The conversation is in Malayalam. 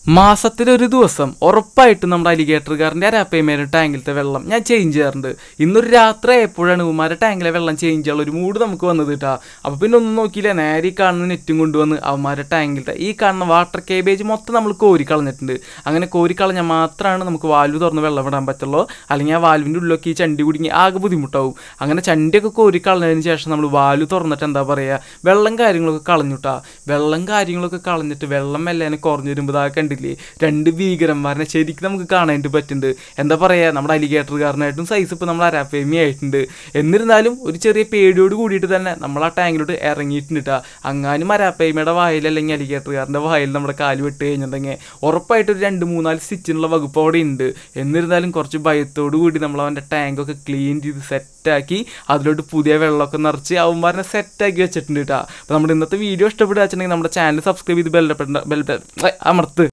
മാസത്തിലൊരു ദിവസം ഉറപ്പായിട്ടും നമ്മുടെ അലിഗേറ്ററുകാരൻ്റെ അരാപ്പയ്മേലെ ടാങ്കിലത്തെ വെള്ളം ഞാൻ ചേഞ്ച് ചെയ്യാറുണ്ട് ഇന്നൊരു രാത്രി എപ്പോഴാണ് ഉമാരുടെ ടാങ്കിലെ വെള്ളം ചേഞ്ച് ചെയ്യാനുള്ള ഒരു മൂഡ് നമുക്ക് വന്നത് കേട്ടാ അപ്പോൾ പിന്നെ ഒന്നും നോക്കിയില്ല നേരെ ഈ കാണുന്ന നെറ്റും കൊണ്ടുവന്ന് അവന്മാരുടെ ടാങ്കിലത്തെ ഈ കാണുന്ന വാട്ടർ കേബേജ് മൊത്തം നമ്മൾ കോരി കളഞ്ഞിട്ടുണ്ട് അങ്ങനെ കോരി കളഞ്ഞാൽ മാത്രമാണ് നമുക്ക് വാൽവ് തുറന്ന് വെള്ളം വിടാൻ പറ്റുള്ളൂ അല്ലെങ്കിൽ ആ വാൽവിൻ്റെ ഉള്ളിലൊക്കെ ഈ ചണ്ടി കുടുങ്ങി ആകെ ബുദ്ധിമുട്ടാവും അങ്ങനെ ചണ്ടിയൊക്കെ കോരി കളഞ്ഞതിന് ശേഷം നമ്മൾ വാൽവ് തുറന്നിട്ട് എന്താ പറയുക വെള്ളം കാര്യങ്ങളൊക്കെ കളഞ്ഞുട്ടാ വെള്ളം കാര്യങ്ങളൊക്കെ കളഞ്ഞിട്ട് വെള്ളം മെല്ലേനെ കുറഞ്ഞു വരുമ്പോൾ ഇതാ കണ്ടില്ലേ രണ്ട് ഭീകരന്മാരനെ ശരിക്കും നമുക്ക് കാണാനായിട്ട് പറ്റുന്നുണ്ട് എന്താ പറയുക നമ്മുടെ അലിഗേറ്ററുകാരനായിട്ടും സൈസ് ഇപ്പോൾ നമ്മൾ അരാഫേമി ആയിട്ടുണ്ട് എന്നിരുന്നാലും ഒരു ചെറിയ പേടിയോട് കൂടിയിട്ട് തന്നെ നമ്മൾ ആ ടാങ്കിലോട്ട് ഇറങ്ങിയിട്ടുണ്ട് കേട്ടോ അങ്ങാനും അരാപ്പേമയുടെ വായിൽ അല്ലെങ്കിൽ അലിഗേറ്ററുകാരൻ്റെ വായിൽ നമ്മുടെ കാല് വിട്ട് കഴിഞ്ഞിട്ടുണ്ടെങ്കിൽ ഉറപ്പായിട്ട് ഒരു രണ്ട് മൂന്നാല് സ്റ്റിച്ചിനുള്ള വകുപ്പ് അവിടെ ഉണ്ട് എന്നിരുന്നാലും കുറച്ച് ഭയത്തോടു കൂടി നമ്മൾ അവൻ്റെ ടാങ്കൊക്കെ ക്ലീൻ ചെയ്ത് സെറ്റാക്കി അതിലോട്ട് പുതിയ വെള്ളമൊക്കെ നിറച്ച് അവന്മാരനെ സെറ്റാക്കി വെച്ചിട്ടുണ്ട് കേട്ടോ അപ്പോൾ നമ്മുടെ ഇന്നത്തെ വീഡിയോ ഇഷ്ടപ്പെടുക വെച്ചിട്ടുണ്ടെങ്കിൽ നമ്മുടെ ചാനൽ സബ്സ്ക്രൈബ് ചെയ്ത് ബെല്ലപ്പെട്ട ബെൽ അമർത്ത്